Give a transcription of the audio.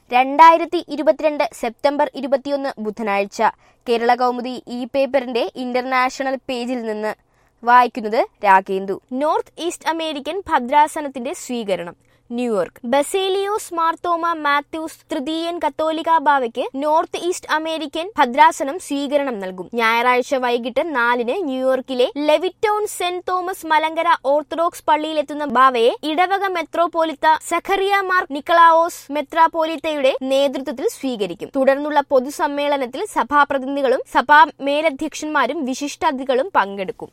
രണ്ടായിരത്തി ഇരുപത്തിരണ്ട് സെപ്റ്റംബർ ഇരുപത്തിയൊന്ന് ബുധനാഴ്ച കേരള കൗമുദി ഈ പേപ്പറിന്റെ ഇന്റർനാഷണൽ പേജിൽ നിന്ന് വായിക്കുന്നത് രാഗേന്ദു നോർത്ത് ഈസ്റ്റ് അമേരിക്കൻ ഭദ്രാസനത്തിന്റെ സ്വീകരണം ന്യൂയോർക്ക് ബസേലിയോസ് മാർത്തോമ മാത്യൂസ് തൃതീയൻ കത്തോലിക്ക ബാവയ്ക്ക് നോർത്ത് ഈസ്റ്റ് അമേരിക്കൻ ഭദ്രാസനം സ്വീകരണം നൽകും ഞായറാഴ്ച വൈകിട്ട് നാലിന് ന്യൂയോർക്കിലെ Levittown Saint Thomas Malankara Orthodox പള്ളിയിലെത്തുന്ന ബാവയെ ഇടവക മെത്രോപോലിത്ത സഖറിയ മാർ നിക്കളാവോസ് മെത്രാപോലിത്തയുടെ നേതൃത്വത്തിൽ സ്വീകരിക്കും തുടർന്നുള്ള പൊതുസമ്മേളനത്തിൽ സഭാപ്രതിനിധികളും സഭാ മേലധ്യക്ഷന്മാരും വിശിഷ്ടാതിഥികളും പങ്കെടുക്കും